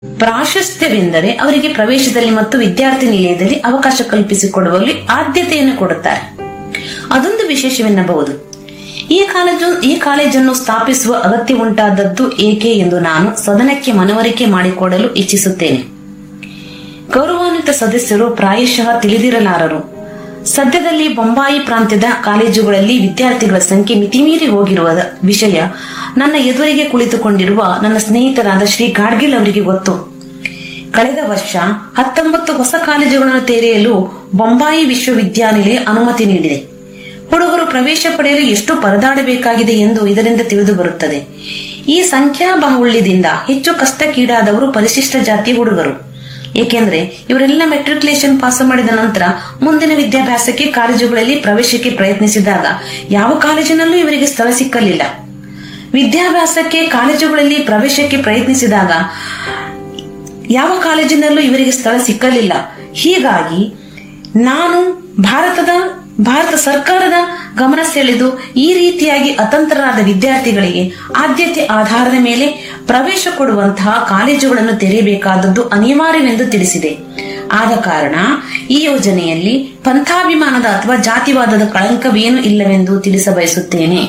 ಪ್ರಾಶಸ್ತ್ಯವೆಂದರೆ ಅವರಿಗೆ ಪ್ರವೇಶದಲ್ಲಿ ಮತ್ತು ವಿದ್ಯಾರ್ಥಿ ನಿಲಯದಲ್ಲಿ ಅವಕಾಶ ಕಲ್ಪಿಸಿಕೊಡುವಲ್ಲಿ ಆದ್ಯತೆಯನ್ನು ಕೊಡುತ್ತಾರೆ ಅದೊಂದು ವಿಶೇಷವೆನ್ನಬಹುದು ಈ ಕಾಲೇಜು ಈ ಕಾಲೇಜನ್ನು ಸ್ಥಾಪಿಸುವ ಅಗತ್ಯ ಉಂಟಾದದ್ದು ಏಕೆ ಎಂದು ನಾನು ಸದನಕ್ಕೆ ಮನವರಿಕೆ ಮಾಡಿಕೊಡಲು ಇಚ್ಛಿಸುತ್ತೇನೆ ಗೌರವಾನ್ವಿತ ಸದಸ್ಯರು ಪ್ರಾಯಶಃ ತಿಳಿದಿರಲಾರರು ಸದ್ಯದಲ್ಲಿ ಬೊಂಬಾಯಿ ಪ್ರಾಂತ್ಯದ ಕಾಲೇಜುಗಳಲ್ಲಿ ವಿದ್ಯಾರ್ಥಿಗಳ ಸಂಖ್ಯೆ ಮಿತಿಮೀರಿ ಹೋಗಿರುವ ವಿಷಯ ನನ್ನ ಎದುರಿಗೆ ಕುಳಿತುಕೊಂಡಿರುವ ನನ್ನ ಸ್ನೇಹಿತರಾದ ಶ್ರೀ ಗಾಡ್ಗಿಲ್ ಅವರಿಗೆ ಗೊತ್ತು ಕಳೆದ ವರ್ಷ ಹತ್ತೊಂಬತ್ತು ಹೊಸ ಕಾಲೇಜುಗಳನ್ನು ತೆರೆಯಲು ಬೊಂಬಾಯಿ ವಿಶ್ವವಿದ್ಯಾನಿಲಯ ಅನುಮತಿ ನೀಡಿದೆ ಹುಡುಗರು ಪ್ರವೇಶ ಪಡೆಯಲು ಎಷ್ಟು ಪರದಾಡಬೇಕಾಗಿದೆ ಎಂದು ಇದರಿಂದ ತಿಳಿದು ಬರುತ್ತದೆ ಈ ಸಂಖ್ಯಾಬಾಹುಳ್ಯದಿಂದ ಹೆಚ್ಚು ಕಷ್ಟಕ್ಕೀಡಾದವರು ಪರಿಶಿಷ್ಟ ಜಾತಿ ಹುಡುಗರು ಏಕೆಂದ್ರೆ ಇವರೆಲ್ಲ ಮೆಟ್ರಿಕ್ಯುಲೇಷನ್ ಪಾಸ್ ಮಾಡಿದ ನಂತರ ಮುಂದಿನ ವಿದ್ಯಾಭ್ಯಾಸಕ್ಕೆ ಕಾಲೇಜುಗಳಲ್ಲಿ ಪ್ರವೇಶಕ್ಕೆ ಪ್ರಯತ್ನಿಸಿದಾಗ ಯಾವ ಕಾಲೇಜಿನಲ್ಲೂ ಇವರಿಗೆ ಸ್ಥಳ ಸಿಕ್ಕಲಿಲ್ಲ ವಿದ್ಯಾಭ್ಯಾಸಕ್ಕೆ ಕಾಲೇಜುಗಳಲ್ಲಿ ಪ್ರವೇಶಕ್ಕೆ ಪ್ರಯತ್ನಿಸಿದಾಗ ಯಾವ ಕಾಲೇಜಿನಲ್ಲೂ ಇವರಿಗೆ ಸ್ಥಳ ಸಿಕ್ಕಲಿಲ್ಲ ಹೀಗಾಗಿ ನಾನು ಭಾರತದ ಭಾರತ ಸರ್ಕಾರದ ಗಮನ ಸೆಳೆದು ಈ ರೀತಿಯಾಗಿ ಅತಂತ್ರರಾದ ವಿದ್ಯಾರ್ಥಿಗಳಿಗೆ ಆದ್ಯತೆ ಆಧಾರದ ಮೇಲೆ ಪ್ರವೇಶ ಕೊಡುವಂತಹ ಕಾಲೇಜುಗಳನ್ನು ತೆರೆಯಬೇಕಾದದ್ದು ಅನಿವಾರ್ಯವೆಂದು ತಿಳಿಸಿದೆ ಆದ ಕಾರಣ ಈ ಯೋಜನೆಯಲ್ಲಿ ಪಂಥಾಭಿಮಾನದ ಅಥವಾ ಜಾತಿವಾದದ ಕಳಂಕವೇನೂ ಇಲ್ಲವೆಂದು ತಿಳಿಸಬಯಸುತ್ತೇನೆ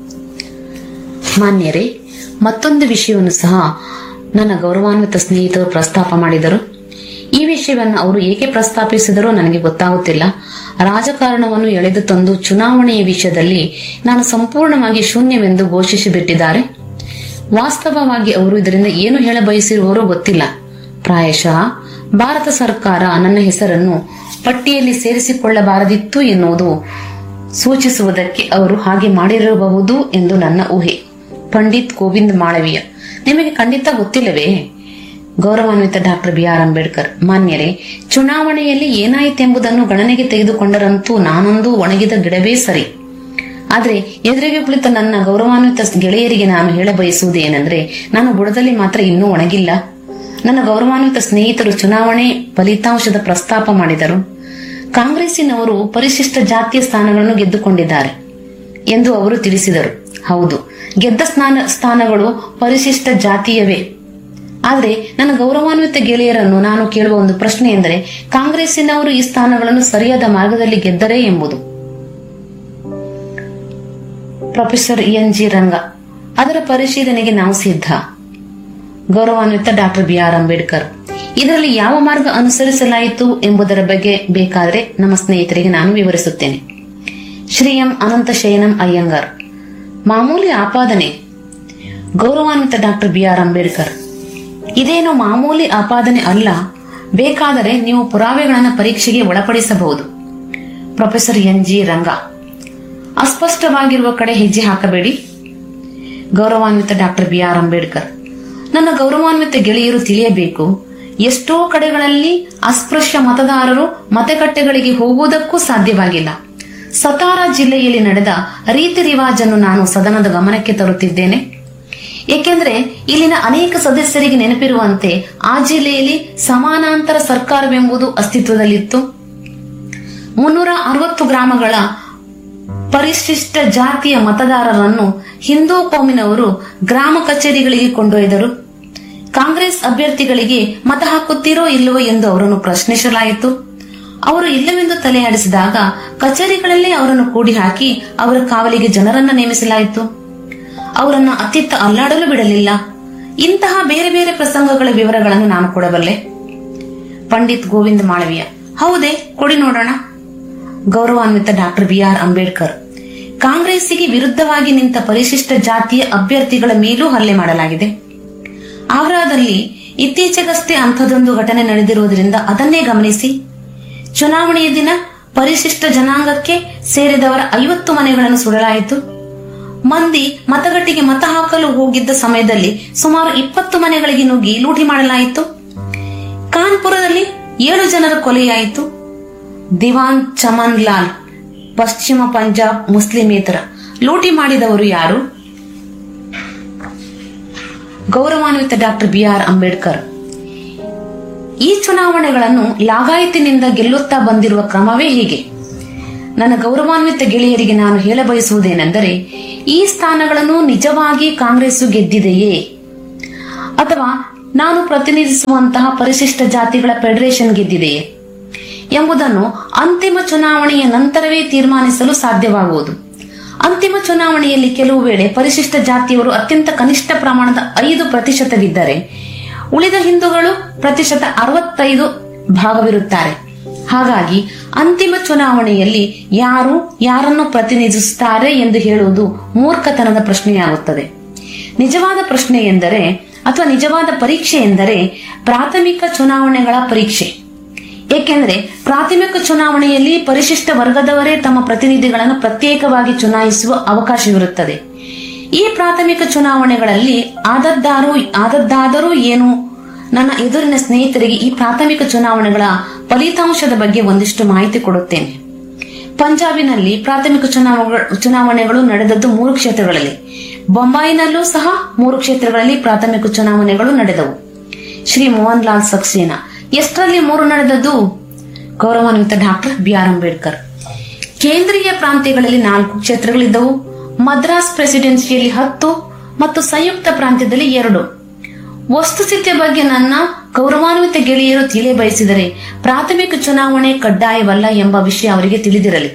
ಮಾನ್ಯರೇ ಮತ್ತೊಂದು ವಿಷಯವನ್ನು ಸಹ ನನ್ನ ಗೌರವಾನ್ವಿತ ಸ್ನೇಹಿತರು ಪ್ರಸ್ತಾಪ ಮಾಡಿದರು ಈ ವಿಷಯವನ್ನು ಅವರು ಏಕೆ ಪ್ರಸ್ತಾಪಿಸಿದರೋ ನನಗೆ ಗೊತ್ತಾಗುತ್ತಿಲ್ಲ ರಾಜಕಾರಣವನ್ನು ಎಳೆದು ತಂದು ಚುನಾವಣೆಯ ವಿಷಯದಲ್ಲಿ ನಾನು ಸಂಪೂರ್ಣವಾಗಿ ಶೂನ್ಯವೆಂದು ಘೋಷಿಸಿಬಿಟ್ಟಿದ್ದಾರೆ ವಾಸ್ತವವಾಗಿ ಅವರು ಇದರಿಂದ ಏನು ಹೇಳ ಬಯಸಿರುವರೋ ಗೊತ್ತಿಲ್ಲ ಪ್ರಾಯಶಃ ಭಾರತ ಸರ್ಕಾರ ನನ್ನ ಹೆಸರನ್ನು ಪಟ್ಟಿಯಲ್ಲಿ ಸೇರಿಸಿಕೊಳ್ಳಬಾರದಿತ್ತು ಎನ್ನುವುದು ಸೂಚಿಸುವುದಕ್ಕೆ ಅವರು ಹಾಗೆ ಮಾಡಿರಬಹುದು ಎಂದು ನನ್ನ ಊಹೆ ಪಂಡಿತ್ ಗೋವಿಂದ್ ಮಾಳವೀಯ ನಿಮಗೆ ಖಂಡಿತ ಗೊತ್ತಿಲ್ಲವೇ ಗೌರವಾನ್ವಿತ ಡಾಕ್ಟರ್ ಬಿ ಆರ್ ಅಂಬೇಡ್ಕರ್ ಮಾನ್ಯರೇ ಚುನಾವಣೆಯಲ್ಲಿ ಏನಾಯಿತೆಂಬುದನ್ನು ಗಣನೆಗೆ ತೆಗೆದುಕೊಂಡರಂತೂ ನಾನೊಂದು ಒಣಗಿದ ಗಿಡವೇ ಸರಿ ಆದ್ರೆ ಎದುರಿಗೆ ಕುಳಿತ ನನ್ನ ಗೌರವಾನ್ವಿತ ಗೆಳೆಯರಿಗೆ ನಾನು ಹೇಳ ಬಯಸುವುದು ಏನೆಂದ್ರೆ ನಾನು ಬುಡದಲ್ಲಿ ಮಾತ್ರ ಇನ್ನೂ ಒಣಗಿಲ್ಲ ನನ್ನ ಗೌರವಾನ್ವಿತ ಸ್ನೇಹಿತರು ಚುನಾವಣೆ ಫಲಿತಾಂಶದ ಪ್ರಸ್ತಾಪ ಮಾಡಿದರು ಕಾಂಗ್ರೆಸ್ಸಿನವರು ಪರಿಶಿಷ್ಟ ಜಾತಿಯ ಸ್ಥಾನಗಳನ್ನು ಗೆದ್ದುಕೊಂಡಿದ್ದಾರೆ ಎಂದು ಅವರು ತಿಳಿಸಿದರು ಹೌದು ಗೆದ್ದ ಸ್ನಾನ ಸ್ಥಾನಗಳು ಪರಿಶಿಷ್ಟ ಜಾತಿಯವೇ ಆದ್ರೆ ನನ್ನ ಗೌರವಾನ್ವಿತ ಗೆಳೆಯರನ್ನು ನಾನು ಕೇಳುವ ಒಂದು ಪ್ರಶ್ನೆ ಎಂದರೆ ಕಾಂಗ್ರೆಸ್ಸಿನವರು ಈ ಸ್ಥಾನಗಳನ್ನು ಸರಿಯಾದ ಮಾರ್ಗದಲ್ಲಿ ಗೆದ್ದರೇ ಎಂಬುದು ಪ್ರೊಫೆಸರ್ ಎನ್ ಜಿ ರಂಗ ಅದರ ಪರಿಶೀಲನೆಗೆ ನಾವು ಸಿದ್ಧ ಗೌರವಾನ್ವಿತ ಡಾಕ್ಟರ್ ಬಿ ಆರ್ ಅಂಬೇಡ್ಕರ್ ಇದರಲ್ಲಿ ಯಾವ ಮಾರ್ಗ ಅನುಸರಿಸಲಾಯಿತು ಎಂಬುದರ ಬಗ್ಗೆ ಬೇಕಾದರೆ ನಮ್ಮ ಸ್ನೇಹಿತರಿಗೆ ನಾನು ವಿವರಿಸುತ್ತೇನೆ ಶ್ರೀ ಎಂ ಅನಂತ ಶಯನಂ ಅಯ್ಯಂಗಾರ್ ಮಾಮೂಲಿ ಆಪಾದನೆ ಗೌರವಾನ್ವಿತ ಡಾಕ್ಟರ್ ಬಿ ಆರ್ ಅಂಬೇಡ್ಕರ್ ಇದೇನು ಮಾಮೂಲಿ ಆಪಾದನೆ ಅಲ್ಲ ಬೇಕಾದರೆ ನೀವು ಪುರಾವೆಗಳನ್ನು ಪರೀಕ್ಷೆಗೆ ಒಳಪಡಿಸಬಹುದು ಪ್ರೊಫೆಸರ್ ಎನ್ ಜಿ ರಂಗ ಅಸ್ಪಷ್ಟವಾಗಿರುವ ಕಡೆ ಹೆಜ್ಜೆ ಹಾಕಬೇಡಿ ಗೌರವಾನ್ವಿತ ಡಾಕ್ಟರ್ ಬಿ ಆರ್ ಅಂಬೇಡ್ಕರ್ ನನ್ನ ಗೌರವಾನ್ವಿತ ಗೆಳೆಯರು ತಿಳಿಯಬೇಕು ಎಷ್ಟೋ ಕಡೆಗಳಲ್ಲಿ ಅಸ್ಪೃಶ್ಯ ಮತದಾರರು ಮತಗಟ್ಟೆಗಳಿಗೆ ಹೋಗುವುದಕ್ಕೂ ಸಾಧ್ಯವಾಗಿಲ್ಲ ಸತಾರಾ ಜಿಲ್ಲೆಯಲ್ಲಿ ನಡೆದ ರೀತಿ ರಿವಾಜನ್ನು ನಾನು ಸದನದ ಗಮನಕ್ಕೆ ತರುತ್ತಿದ್ದೇನೆ ಏಕೆಂದ್ರೆ ಇಲ್ಲಿನ ಅನೇಕ ಸದಸ್ಯರಿಗೆ ನೆನಪಿರುವಂತೆ ಆ ಜಿಲ್ಲೆಯಲ್ಲಿ ಸಮಾನಾಂತರ ಸರ್ಕಾರವೆಂಬುದು ಅಸ್ತಿತ್ವದಲ್ಲಿತ್ತು ಮುನ್ನೂರ ಅರವತ್ತು ಗ್ರಾಮಗಳ ಪರಿಶಿಷ್ಟ ಜಾತಿಯ ಮತದಾರರನ್ನು ಹಿಂದೂ ಕೋಮಿನವರು ಗ್ರಾಮ ಕಚೇರಿಗಳಿಗೆ ಕೊಂಡೊಯ್ದರು ಕಾಂಗ್ರೆಸ್ ಅಭ್ಯರ್ಥಿಗಳಿಗೆ ಮತ ಹಾಕುತ್ತೀರೋ ಇಲ್ಲವೋ ಎಂದು ಅವರನ್ನು ಪ್ರಶ್ನಿಸಲಾಯಿತು ಅವರು ಇಲ್ಲವೆಂದು ತಲೆಯಾಡಿಸಿದಾಗ ಕಚೇರಿಗಳಲ್ಲೇ ಅವರನ್ನು ಕೂಡಿ ಹಾಕಿ ಅವರ ಕಾವಲಿಗೆ ಜನರನ್ನ ನೇಮಿಸಲಾಯಿತು ಅವರನ್ನು ಅತ್ತಿತ್ತ ಅಲ್ಲಾಡಲು ಬಿಡಲಿಲ್ಲ ಇಂತಹ ಬೇರೆ ಬೇರೆ ಪ್ರಸಂಗಗಳ ವಿವರಗಳನ್ನು ನಾನು ಕೊಡಬಲ್ಲೆ ಪಂಡಿತ್ ಗೋವಿಂದ ಮಾಳವೀಯ ಹೌದೇ ಕೊಡಿ ನೋಡೋಣ ಗೌರವಾನ್ವಿತ ಡಾಕ್ಟರ್ ಬಿ ಆರ್ ಅಂಬೇಡ್ಕರ್ ಕಾಂಗ್ರೆಸ್ಸಿಗೆ ವಿರುದ್ಧವಾಗಿ ನಿಂತ ಪರಿಶಿಷ್ಟ ಜಾತಿಯ ಅಭ್ಯರ್ಥಿಗಳ ಮೇಲೂ ಹಲ್ಲೆ ಮಾಡಲಾಗಿದೆ ಆಗ್ರಾದಲ್ಲಿ ಇತ್ತೀಚೆಗಷ್ಟೇ ಅಂಥದೊಂದು ಘಟನೆ ನಡೆದಿರುವುದರಿಂದ ಅದನ್ನೇ ಗಮನಿಸಿ ಚುನಾವಣೆಯ ದಿನ ಪರಿಶಿಷ್ಟ ಜನಾಂಗಕ್ಕೆ ಸೇರಿದವರ ಐವತ್ತು ಮನೆಗಳನ್ನು ಸುಡಲಾಯಿತು ಮಂದಿ ಮತಗಟ್ಟೆಗೆ ಮತ ಹಾಕಲು ಹೋಗಿದ್ದ ಸಮಯದಲ್ಲಿ ಸುಮಾರು ಇಪ್ಪತ್ತು ಮನೆಗಳಿಗೆ ನುಗ್ಗಿ ಲೂಟಿ ಮಾಡಲಾಯಿತು ಕಾನ್ಪುರದಲ್ಲಿ ಏಳು ಜನರ ಕೊಲೆಯಾಯಿತು ದಿವಾನ್ ಚಮನ್ ಲಾಲ್ ಪಶ್ಚಿಮ ಪಂಜಾಬ್ ಮುಸ್ಲಿಮೇತರ ಲೂಟಿ ಮಾಡಿದವರು ಯಾರು ಗೌರವಾನ್ವಿತ ಡಾಕ್ಟರ್ ಬಿ ಆರ್ ಅಂಬೇಡ್ಕರ್ ಈ ಚುನಾವಣೆಗಳನ್ನು ಲಾಗಾಯತಿನಿಂದ ಗೆಲ್ಲುತ್ತಾ ಬಂದಿರುವ ಕ್ರಮವೇ ಹೀಗೆ ನನ್ನ ಗೌರವಾನ್ವಿತ ಗೆಳೆಯರಿಗೆ ನಾನು ಹೇಳಬಯಸುವುದೇನೆಂದರೆ ಈ ಸ್ಥಾನಗಳನ್ನು ನಿಜವಾಗಿ ಕಾಂಗ್ರೆಸ್ಸು ಗೆದ್ದಿದೆಯೇ ಅಥವಾ ನಾನು ಪ್ರತಿನಿಧಿಸುವಂತಹ ಪರಿಶಿಷ್ಟ ಜಾತಿಗಳ ಫೆಡರೇಷನ್ ಗೆದ್ದಿದೆಯೇ ಎಂಬುದನ್ನು ಅಂತಿಮ ಚುನಾವಣೆಯ ನಂತರವೇ ತೀರ್ಮಾನಿಸಲು ಸಾಧ್ಯವಾಗುವುದು ಅಂತಿಮ ಚುನಾವಣೆಯಲ್ಲಿ ಕೆಲವು ವೇಳೆ ಪರಿಶಿಷ್ಟ ಜಾತಿಯವರು ಅತ್ಯಂತ ಕನಿಷ್ಠ ಪ್ರಮಾಣದ ಐದು ಪ್ರತಿಶತವಿದ್ದರೆ ಉಳಿದ ಹಿಂದೂಗಳು ಪ್ರತಿಶತ ಅರವತ್ತೈದು ಭಾಗವಿರುತ್ತಾರೆ ಹಾಗಾಗಿ ಅಂತಿಮ ಚುನಾವಣೆಯಲ್ಲಿ ಯಾರು ಯಾರನ್ನು ಪ್ರತಿನಿಧಿಸುತ್ತಾರೆ ಎಂದು ಹೇಳುವುದು ಮೂರ್ಖತನದ ಪ್ರಶ್ನೆಯಾಗುತ್ತದೆ ನಿಜವಾದ ಪ್ರಶ್ನೆ ಎಂದರೆ ಅಥವಾ ನಿಜವಾದ ಪರೀಕ್ಷೆ ಎಂದರೆ ಪ್ರಾಥಮಿಕ ಚುನಾವಣೆಗಳ ಪರೀಕ್ಷೆ ಏಕೆಂದರೆ ಪ್ರಾಥಮಿಕ ಚುನಾವಣೆಯಲ್ಲಿ ಪರಿಶಿಷ್ಟ ವರ್ಗದವರೇ ತಮ್ಮ ಪ್ರತಿನಿಧಿಗಳನ್ನು ಪ್ರತ್ಯೇಕವಾಗಿ ಚುನಾಯಿಸುವ ಅವಕಾಶವಿರುತ್ತದೆ ಈ ಪ್ರಾಥಮಿಕ ಚುನಾವಣೆಗಳಲ್ಲಿ ಆದದ್ದಾರೂ ಆದದ್ದಾದರೂ ಏನು ನನ್ನ ಎದುರಿನ ಸ್ನೇಹಿತರಿಗೆ ಈ ಪ್ರಾಥಮಿಕ ಚುನಾವಣೆಗಳ ಫಲಿತಾಂಶದ ಬಗ್ಗೆ ಒಂದಿಷ್ಟು ಮಾಹಿತಿ ಕೊಡುತ್ತೇನೆ ಪಂಜಾಬಿನಲ್ಲಿ ಪ್ರಾಥಮಿಕ ಚುನಾವಣೆಗಳು ಚುನಾವಣೆಗಳು ನಡೆದದ್ದು ಮೂರು ಕ್ಷೇತ್ರಗಳಲ್ಲಿ ಬೊಂಬಾಯಿನಲ್ಲೂ ಸಹ ಮೂರು ಕ್ಷೇತ್ರಗಳಲ್ಲಿ ಪ್ರಾಥಮಿಕ ಚುನಾವಣೆಗಳು ನಡೆದವು ಶ್ರೀ ಮೋಹನ್ ಲಾಲ್ ಸಕ್ಸೇನಾ ಎಷ್ಟರಲ್ಲಿ ಮೂರು ನಡೆದದ್ದು ಗೌರವಾನ್ವಿತ ಡಾಕ್ಟರ್ ಬಿ ಆರ್ ಅಂಬೇಡ್ಕರ್ ಕೇಂದ್ರೀಯ ಪ್ರಾಂತ್ಯಗಳಲ್ಲಿ ನಾಲ್ಕು ಕ್ಷೇತ್ರಗಳಿದ್ದವು ಮದ್ರಾಸ್ ಪ್ರೆಸಿಡೆನ್ಸಿಯಲ್ಲಿ ಹತ್ತು ಮತ್ತು ಸಂಯುಕ್ತ ಪ್ರಾಂತ್ಯದಲ್ಲಿ ಎರಡು ವಸ್ತುಸ್ಥಿತಿಯ ಬಗ್ಗೆ ನನ್ನ ಗೌರವಾನ್ವಿತ ಗೆಳೆಯರು ತಿಳಿ ಬಯಸಿದರೆ ಪ್ರಾಥಮಿಕ ಚುನಾವಣೆ ಕಡ್ಡಾಯವಲ್ಲ ಎಂಬ ವಿಷಯ ಅವರಿಗೆ ತಿಳಿದಿರಲಿ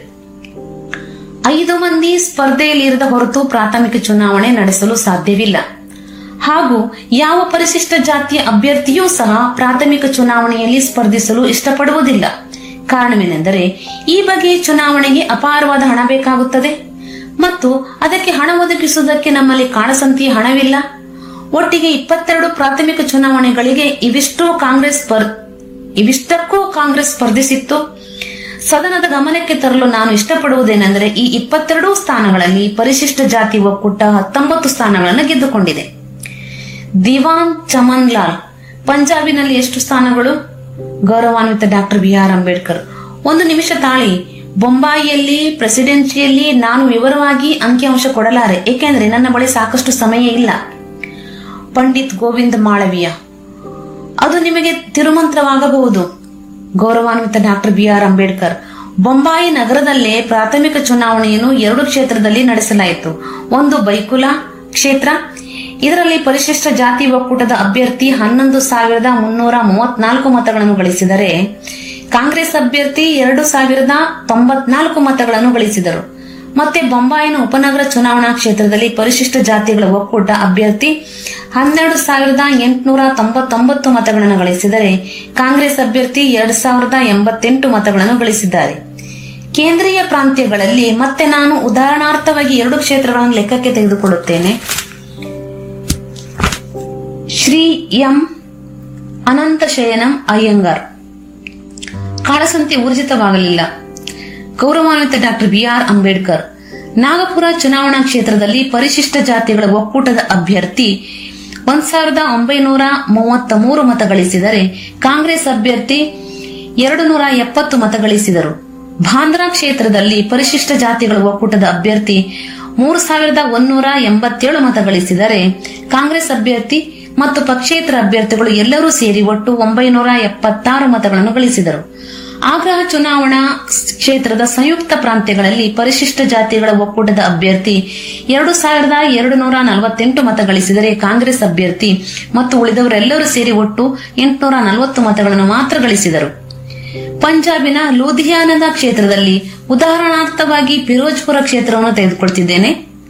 ಐದು ಮಂದಿ ಸ್ಪರ್ಧೆಯಲ್ಲಿರದ ಹೊರತು ಪ್ರಾಥಮಿಕ ಚುನಾವಣೆ ನಡೆಸಲು ಸಾಧ್ಯವಿಲ್ಲ ಹಾಗೂ ಯಾವ ಪರಿಶಿಷ್ಟ ಜಾತಿಯ ಅಭ್ಯರ್ಥಿಯೂ ಸಹ ಪ್ರಾಥಮಿಕ ಚುನಾವಣೆಯಲ್ಲಿ ಸ್ಪರ್ಧಿಸಲು ಇಷ್ಟಪಡುವುದಿಲ್ಲ ಕಾರಣವೇನೆಂದರೆ ಈ ಬಗೆಯ ಚುನಾವಣೆಗೆ ಅಪಾರವಾದ ಹಣ ಬೇಕಾಗುತ್ತದೆ ಮತ್ತು ಅದಕ್ಕೆ ಹಣ ಒದಗಿಸುವುದಕ್ಕೆ ನಮ್ಮಲ್ಲಿ ಕಾಳಸಂತೆಯ ಹಣವಿಲ್ಲ ಒಟ್ಟಿಗೆ ಇಪ್ಪತ್ತೆರಡು ಪ್ರಾಥಮಿಕ ಚುನಾವಣೆಗಳಿಗೆ ಇವಿಷ್ಟು ಕಾಂಗ್ರೆಸ್ ಸ್ಪರ್ ಇವಿಷ್ಟಕ್ಕೂ ಕಾಂಗ್ರೆಸ್ ಸ್ಪರ್ಧಿಸಿತ್ತು ಸದನದ ಗಮನಕ್ಕೆ ತರಲು ನಾನು ಇಷ್ಟಪಡುವುದೇನೆಂದರೆ ಈ ಇಪ್ಪತ್ತೆರಡು ಸ್ಥಾನಗಳಲ್ಲಿ ಪರಿಶಿಷ್ಟ ಜಾತಿ ಒಕ್ಕೂಟ ಹತ್ತೊಂಬತ್ತು ಸ್ಥಾನಗಳನ್ನು ಗೆದ್ದುಕೊಂಡಿದೆ ದಿವಾನ್ ಚಮನ್ ಲಾಲ್ ಪಂಜಾಬಿನಲ್ಲಿ ಎಷ್ಟು ಸ್ಥಾನಗಳು ಗೌರವಾನ್ವಿತ ಡಾಕ್ಟರ್ ಬಿ ಆರ್ ಅಂಬೇಡ್ಕರ್ ಒಂದು ನಿಮಿಷ ತಾಳಿ ಬೊಂಬಾಯಿಯಲ್ಲಿ ಪ್ರೆಸಿಡೆನ್ಸಿಯಲ್ಲಿ ನಾನು ವಿವರವಾಗಿ ಅಂಕಿಅಂಶ ಕೊಡಲಾರೆ ಏಕೆಂದರೆ ನನ್ನ ಬಳಿ ಸಾಕಷ್ಟು ಸಮಯ ಇಲ್ಲ ಪಂಡಿತ್ ಗೋವಿಂದ ಮಾಳವೀಯ ಅದು ನಿಮಗೆ ತಿರುಮಂತ್ರವಾಗಬಹುದು ಗೌರವಾನ್ವಿತ doctor B R Ambedkar Bombay ನಗರದಲ್ಲೇ ಪ್ರಾಥಮಿಕ ಚುನಾವಣೆಯನ್ನು ಎರಡು ಕ್ಷೇತ್ರದಲ್ಲಿ ನಡೆಸಲಾಯಿತು ಒಂದು ಬೈಕುಲಾ ಕ್ಷೇತ್ರ ಇದರಲ್ಲಿ ಪರಿಶಿಷ್ಟ ಜಾತಿ ಒಕ್ಕೂಟದ ಅಭ್ಯರ್ಥಿ ಹನ್ನೊಂದು ಸಾವಿರದ ಮುನ್ನೂರ ಮೂವತ್ನಾಲ್ಕು ಮತಗಳನ್ನು ಗಳಿಸಿದರೆ ಕಾಂಗ್ರೆಸ್ ಅಭ್ಯರ್ಥಿ ಎರಡು ಸಾವಿರದ ತೊಂಬತ್ನಾಲ್ಕು ಮತಗಳನ್ನು ಗಳಿಸಿದರು ಮತ್ತೆ ಬೊಂಬಾಯಿನ ಉಪನಗರ ಚುನಾವಣಾ ಕ್ಷೇತ್ರದಲ್ಲಿ ಪರಿಶಿಷ್ಟ ಜಾತಿಗಳ ಒಕ್ಕೂಟ ಅಭ್ಯರ್ಥಿ ಹನ್ನೆರಡು ಸಾವಿರದ ಎಂಟುನೂರ ತೊಂಬತ್ತೊಂಬತ್ತು ಮತಗಳನ್ನು ಗಳಿಸಿದರೆ ಕಾಂಗ್ರೆಸ್ ಅಭ್ಯರ್ಥಿ ಎರಡ್ ಸಾವಿರದ ಎಂಬತ್ತೆಂಟು ಮತಗಳನ್ನು ಗಳಿಸಿದ್ದಾರೆ ಕೇಂದ್ರೀಯ ಪ್ರಾಂತ್ಯಗಳಲ್ಲಿ ಮತ್ತೆ ನಾನು ಉದಾಹರಣಾರ್ಥವಾಗಿ ಎರಡು ಕ್ಷೇತ್ರಗಳನ್ನು ಲೆಕ್ಕಕ್ಕೆ ತೆಗೆದುಕೊಳ್ಳುತ್ತೇನೆ ಶ್ರೀ ಎಂ ಅನಂತಶಯನಂ ಅಯ್ಯಂಗಾರ್ ಕಾಳಸಂತೆ ಊರ್ಜಿತವಾಗಲಿಲ್ಲ ಗೌರವಾನ್ವಿತ doctor B R Ambedkar Nagpur ಚುನಾವಣಾ ಕ್ಷೇತ್ರದಲ್ಲಿ ಪರಿಶಿಷ್ಟ ಜಾತಿಗಳ ಒಕ್ಕೂಟದ ಅಭ್ಯರ್ಥಿ ಒಂದ್ ಸಾವಿರದ ಒಂಬೈನೂರ ಮೂವತ್ತ ಮೂರು ಮತ ಗಳಿಸಿದರೆ ಕಾಂಗ್ರೆಸ್ ಅಭ್ಯರ್ಥಿ ಎರಡು ನೂರ ಎಪ್ಪತ್ತು ಮತ ಗಳಿಸಿದರು ಬಾಂದ್ರಾ ಕ್ಷೇತ್ರದಲ್ಲಿ ಪರಿಶಿಷ್ಟ ಜಾತಿಗಳ ಒಕ್ಕೂಟದ ಅಭ್ಯರ್ಥಿ ಮೂರು ಸಾವಿರದ ಒಂದೂರ ಎಂಬತ್ತೇಳು ಮತ ಗಳಿಸಿದರೆ ಕಾಂಗ್ರೆಸ್ ಅಭ್ಯರ್ಥಿ ಮತ್ತು ಪಕ್ಷೇತರ ಅಭ್ಯರ್ಥಿಗಳು ಎಲ್ಲರೂ ಸೇರಿ ಒಟ್ಟು ಒಂಬೈನೂರ ಎಪ್ಪತ್ತಾರು ಮತಗಳನ್ನು ಗಳಿಸಿದರು ಆಗ್ರಹ ಚುನಾವಣಾ ಕ್ಷೇತ್ರದ ಸಂಯುಕ್ತ ಪ್ರಾಂತ್ಯಗಳಲ್ಲಿ ಪರಿಶಿಷ್ಟ ಜಾತಿಗಳ ಒಕ್ಕೂಟದ ಅಭ್ಯರ್ಥಿ ಎರಡು ಸಾವಿರದ ಎರಡು ನೂರ ನಲವತ್ತೆಂಟು ಮತ ಗಳಿಸಿದರೆ ಕಾಂಗ್ರೆಸ್ ಅಭ್ಯರ್ಥಿ ಮತ್ತು ಉಳಿದವರೆಲ್ಲರೂ ಸೇರಿ ಒಟ್ಟು ಎಂಟುನೂರ ನಲವತ್ತು ಮತಗಳನ್ನು ಮಾತ್ರ ಗಳಿಸಿದರು ಪಂಜಾಬಿನ ಲೂಧಿಯಾನದ ಕ್ಷೇತ್ರದಲ್ಲಿ ಉದಾಹರಣಾರ್ಥವಾಗಿ ಫಿರೋಜ್ಪುರ ಕ್ಷೇತ್ರವನ್ನು ತೆಗೆದುಕೊಳ್ತಿದ್ದೇನೆ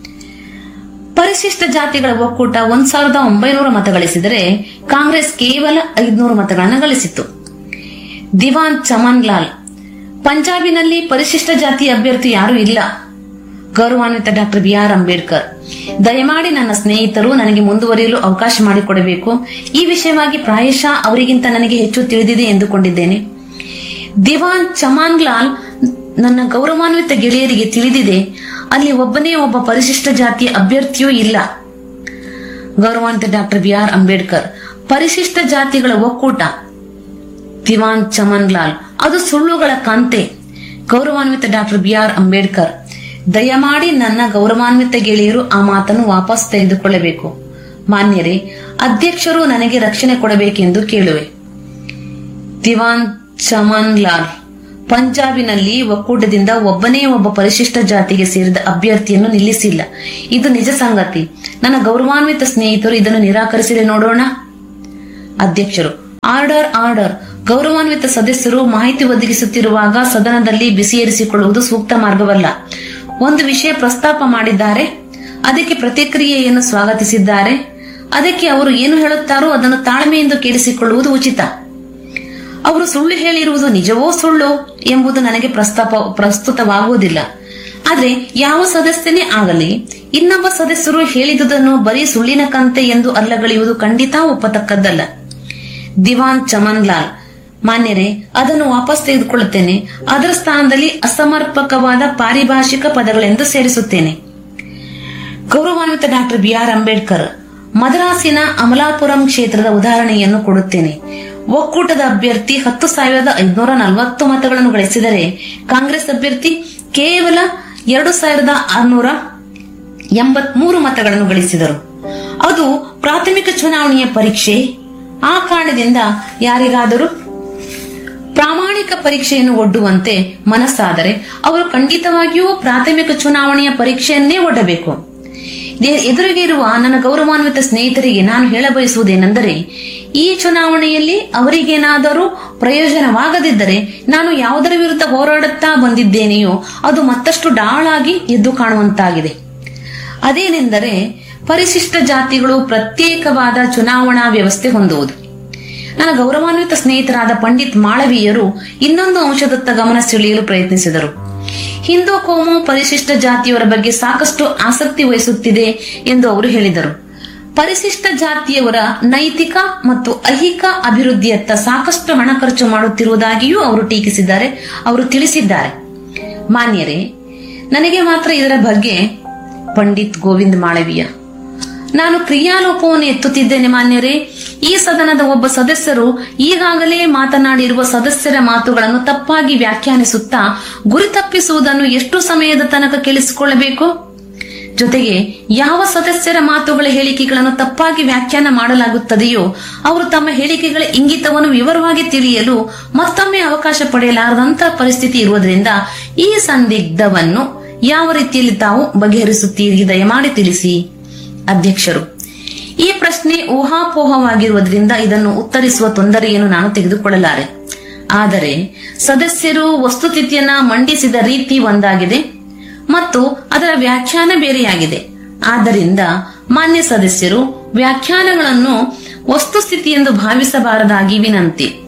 ಪರಿಶಿಷ್ಟ ಜಾತಿಗಳ ಒಕ್ಕೂಟ ಒಂದ್ ಸಾವಿರದ ಒಂಬೈನೂರ ಮತ ಗಳಿಸಿದರೆ ಕಾಂಗ್ರೆಸ್ ಕೇವಲ ಐದುನೂರು ಮತಗಳನ್ನು ಗಳಿಸಿತು ದಿವಾನ್ ಚಮನ್ ಲಾಲ್ ಪಂಜಾಬಿನಲ್ಲಿ ಪರಿಶಿಷ್ಟ ಜಾತಿ ಅಭ್ಯರ್ಥಿ ಯಾರೂ ಇಲ್ಲ ಗೌರವಾನ್ವಿತ ಡಾಕ್ಟರ್ ಬಿ ಆರ್ ಅಂಬೇಡ್ಕರ್ ದಯಮಾಡಿ ನನ್ನ ಸ್ನೇಹಿತರು ನನಗೆ ಮುಂದುವರಿಯಲು ಅವಕಾಶ ಮಾಡಿಕೊಡಬೇಕು ಈ ವಿಷಯವಾಗಿ ಪ್ರಾಯಶಃ ಅವರಿಗಿಂತ ನನಗೆ ಹೆಚ್ಚು ತಿಳಿದಿದೆ ಎಂದುಕೊಂಡಿದ್ದೇನೆ ದಿವಾನ್ ಚಮಾನ್ ಲಾಲ್ ನನ್ನ ಗೌರವಾನ್ವಿತ ಗೆಳೆಯರಿಗೆ ತಿಳಿದಿದೆ ಅಲ್ಲಿ ಒಬ್ಬನೇ ಒಬ್ಬ ಪರಿಶಿಷ್ಟ ಜಾತಿಯ ಅಭ್ಯರ್ಥಿಯೂ ಇಲ್ಲ ಗೌರವಾನ್ವಿತ ಡಾಕ್ಟರ್ ಬಿ ಆರ್ ಅಂಬೇಡ್ಕರ್ ಪರಿಶಿಷ್ಟ ಜಾತಿಗಳ ಒಕ್ಕೂಟ ದಿವಾನ್ ಚಮನ್ ಲಾಲ್ ಅದು ಸುಳ್ಳುಗಳ ಕಂತೆ ಗೌರವಾನ್ವಿತ ಡಾಕ್ಟರ್ ಬಿ ಆರ್ ಅಂಬೇಡ್ಕರ್ ದಯಮಾಡಿ ನನ್ನ ಗೌರವಾನ್ವಿತ ಗೆಳೆಯರು ಆ ಮಾತನ್ನು ವಾಪಸ್ ತೆಗೆದುಕೊಳ್ಳಬೇಕು ಮಾನ್ಯರೇ ಅಧ್ಯಕ್ಷರು ನನಗೆ ರಕ್ಷಣೆ ಕೊಡಬೇಕೆಂದು ಕೇಳುವೆ ದಿವಾನ್ ಚಮನ್ ಲಾಲ್ ಪಂಜಾಬಿನಲ್ಲಿ ಒಕ್ಕೂಟದಿಂದ ಒಬ್ಬನೇ ಒಬ್ಬ ಪರಿಶಿಷ್ಟ ಜಾತಿಗೆ ಸೇರಿದ ಅಭ್ಯರ್ಥಿಯನ್ನು ನಿಲ್ಲಿಸಿಲ್ಲ ಇದು ನಿಜ ಸಂಗತಿ ನನ್ನ ಗೌರವಾನ್ವಿತ ಸ್ನೇಹಿತರು ಇದನ್ನು ನಿರಾಕರಿಸಿದೆ ನೋಡೋಣ ಅಧ್ಯಕ್ಷರು ಆರ್ಡರ್ ಆರ್ಡರ್ ಗೌರವಾನ್ವಿತ ಸದಸ್ಯರು ಮಾಹಿತಿ ಒದಗಿಸುತ್ತಿರುವಾಗ ಸದನದಲ್ಲಿ ಬಿಸಿಯೇರಿಸಿಕೊಳ್ಳುವುದು ಸೂಕ್ತ ಮಾರ್ಗವಲ್ಲ ಒಂದು ವಿಷಯ ಪ್ರಸ್ತಾಪ ಮಾಡಿದ್ದಾರೆ ಅದಕ್ಕೆ ಪ್ರತಿಕ್ರಿಯೆಯನ್ನು ಸ್ವಾಗತಿಸಿದ್ದಾರೆ ಅದಕ್ಕೆ ಅವರು ಏನು ಹೇಳುತ್ತಾರೋ ಅದನ್ನು ತಾಳ್ಮೆಯಿಂದ ಕೇಳಿಸಿಕೊಳ್ಳುವುದು ಉಚಿತ ಅವರು ಸುಳ್ಳು ಹೇಳಿರುವುದು ನಿಜವೋ ಸುಳ್ಳು ಎಂಬುದು ನನಗೆ ಪ್ರಸ್ತಾಪ ಪ್ರಸ್ತುತವಾಗುವುದಿಲ್ಲ ಆದ್ರೆ ಯಾವ ಸದಸ್ಯನೇ ಆಗಲಿ ಇನ್ನೊಬ್ಬ ಸದಸ್ಯರು ಹೇಳಿದುದನ್ನು ಬರೀ ಸುಳ್ಳಿನ ಕಂತೆ ಎಂದು ಅಲ್ಲಗಳೆಯುವುದು ಖಂಡಿತ ಒಪ್ಪತಕ್ಕದ್ದಲ್ಲ ದಿವಾನ್ ಚಮನ್ ಲಾಲ್ ಮಾನ್ಯರೇ ಅದನ್ನು ವಾಪಸ್ ತೆಗೆದುಕೊಳ್ಳುತ್ತೇನೆ ಅದರ ಸ್ಥಾನದಲ್ಲಿ ಅಸಮರ್ಪಕವಾದ ಪಾರಿಭಾಷಿಕ ಪದಗಳೆಂದು ಸೇರಿಸುತ್ತೇನೆ ಗೌರವಾನ್ವಿತ ಡಾಕ್ಟರ್ ಬಿ ಆರ್ ಅಂಬೇಡ್ಕರ್ ಮದ್ರಾಸಿನ ಅಮಲಾಪುರಂ ಕ್ಷೇತ್ರದ ಉದಾಹರಣೆಯನ್ನು ಕೊಡುತ್ತೇನೆ ಒಕ್ಕೂಟದ ಅಭ್ಯರ್ಥಿ ಹತ್ತು ಸಾವಿರದ ಐದುನೂರ ನಲವತ್ತು ಮತಗಳನ್ನು ಗಳಿಸಿದರೆ ಕಾಂಗ್ರೆಸ್ ಅಭ್ಯರ್ಥಿ ಕೇವಲ ಎರಡು ಸಾವಿರದ ಆರುನೂರ ಎಂಬತ್ಮೂರು ಮತಗಳನ್ನು ಗಳಿಸಿದರು ಅದು ಪ್ರಾಥಮಿಕ ಚುನಾವಣೆಯ ಪರೀಕ್ಷೆ ಆ ಕಾರಣದಿಂದ ಯಾರಿಗಾದರೂ ಪ್ರಾಮಾಣಿಕ ಪರೀಕ್ಷೆಯನ್ನು ಒಡ್ಡುವಂತೆ ಮನಸ್ಸಾದರೆ ಅವರು ಖಂಡಿತವಾಗಿಯೂ ಪ್ರಾಥಮಿಕ ಚುನಾವಣೆಯ ಪರೀಕ್ಷೆಯನ್ನೇ ಒಡ್ಡಬೇಕು ಎ- ಎದುರಿಗೆ ಇರುವ ನನ್ನ ಗೌರವಾನ್ವಿತ ಸ್ನೇಹಿತರಿಗೆ ನಾನು ಹೇಳಬಯಸುವುದೇನೆಂದರೆ ಈ ಚುನಾವಣೆಯಲ್ಲಿ ಅವರಿಗೇನಾದರೂ ಪ್ರಯೋಜನವಾಗದಿದ್ದರೆ ನಾನು ಯಾವುದರ ವಿರುದ್ಧ ಹೋರಾಡುತ್ತಾ ಬಂದಿದ್ದೇನೆಯೋ ಅದು ಮತ್ತಷ್ಟು ಡಾಳಾಗಿ ಎದ್ದು ಕಾಣುವಂತಾಗಿದೆ ಅದೇನೆಂದರೆ ಪರಿಶಿಷ್ಟ ಜಾತಿಗಳು ಪ್ರತ್ಯೇಕವಾದ ಚುನಾವಣಾ ವ್ಯವಸ್ಥೆ ಹೊಂದುವುದು ನನ್ನ ಗೌರವಾನ್ವಿತ ಸ್ನೇಹಿತರಾದ ಪಂಡಿತ್ ಮಾಳವೀಯರು ಇನ್ನೊಂದು ಅಂಶದತ್ತ ಗಮನ ಸೆಳೆಯಲು ಪ್ರಯತ್ನಿಸಿದರು ಹಿಂದೂ ಕೋಮು ಪರಿಶಿಷ್ಟ ಜಾತಿಯವರ ಬಗ್ಗೆ ಸಾಕಷ್ಟು ಆಸಕ್ತಿ ವಹಿಸುತ್ತಿದೆ ಎಂದು ಅವರು ಹೇಳಿದರು ಪರಿಶಿಷ್ಟ ಜಾತಿಯವರ ನೈತಿಕ ಮತ್ತು ಐಹಿಕ ಅಭಿವೃದ್ಧಿಯತ್ತ ಸಾಕಷ್ಟು ಹಣ ಖರ್ಚು ಮಾಡುತ್ತಿರುವುದಾಗಿಯೂ ಅವರು ಟೀಕಿಸಿದ್ದಾರೆ ಅವರು ತಿಳಿಸಿದ್ದಾರೆ ಮಾನ್ಯರೇ ನನಗೆ ಮಾತ್ರ ಇದರ ಬಗ್ಗೆ ಪಂಡಿತ್ ಗೋವಿಂದ್ ಮಾಳವೀಯ ನಾನು ಕ್ರಿಯಾಲೋಪವನ್ನು ಎತ್ತುತ್ತಿದ್ದೇನೆ ಮಾನ್ಯರೇ ಈ ಸದನದ ಒಬ್ಬ ಸದಸ್ಯರು ಈಗಾಗಲೇ ಮಾತನಾಡಿರುವ ಸದಸ್ಯರ ಮಾತುಗಳನ್ನು ತಪ್ಪಾಗಿ ವ್ಯಾಖ್ಯಾನಿಸುತ್ತಾ ಗುರಿ ತಪ್ಪಿಸುವುದನ್ನು ಎಷ್ಟು ಸಮಯದ ತನಕ ಕೇಳಿಸಿಕೊಳ್ಳಬೇಕು ಜೊತೆಗೆ ಯಾವ ಸದಸ್ಯರ ಮಾತುಗಳ ಹೇಳಿಕೆಗಳನ್ನು ತಪ್ಪಾಗಿ ವ್ಯಾಖ್ಯಾನ ಮಾಡಲಾಗುತ್ತದೆಯೋ ಅವರು ತಮ್ಮ ಹೇಳಿಕೆಗಳ ಇಂಗಿತವನ್ನು ವಿವರವಾಗಿ ತಿಳಿಯಲು ಮತ್ತೊಮ್ಮೆ ಅವಕಾಶ ಪಡೆಯಲಾರದಂತಹ ಪರಿಸ್ಥಿತಿ ಇರುವುದರಿಂದ ಈ ಸಂದಿಗ್ಧವನ್ನು ಯಾವ ರೀತಿಯಲ್ಲಿ ತಾವು ಬಗೆಹರಿಸುತ್ತೀರಿ ದಯಮಾಡಿ ತಿಳಿಸಿ ಅಧ್ಯಕ್ಷರು ಈ ಪ್ರಶ್ನೆ ಊಹಾಪೋಹವಾಗಿರುವುದರಿಂದ ಇದನ್ನು ಉತ್ತರಿಸುವ ತೊಂದರೆಯನ್ನು ನಾನು ತೆಗೆದುಕೊಳ್ಳಲಾರೆ ಆದರೆ ಸದಸ್ಯರು ವಸ್ತುಸ್ಥಿತಿಯನ್ನ ಮಂಡಿಸಿದ ರೀತಿ ಒಂದಾಗಿದೆ ಮತ್ತು ಅದರ ವ್ಯಾಖ್ಯಾನ ಬೇರೆಯಾಗಿದೆ ಆದ್ದರಿಂದ ಮಾನ್ಯ ಸದಸ್ಯರು ವ್ಯಾಖ್ಯಾನಗಳನ್ನು ವಸ್ತುಸ್ಥಿತಿ ಎಂದು ಭಾವಿಸಬಾರದಾಗಿ ವಿನಂತಿ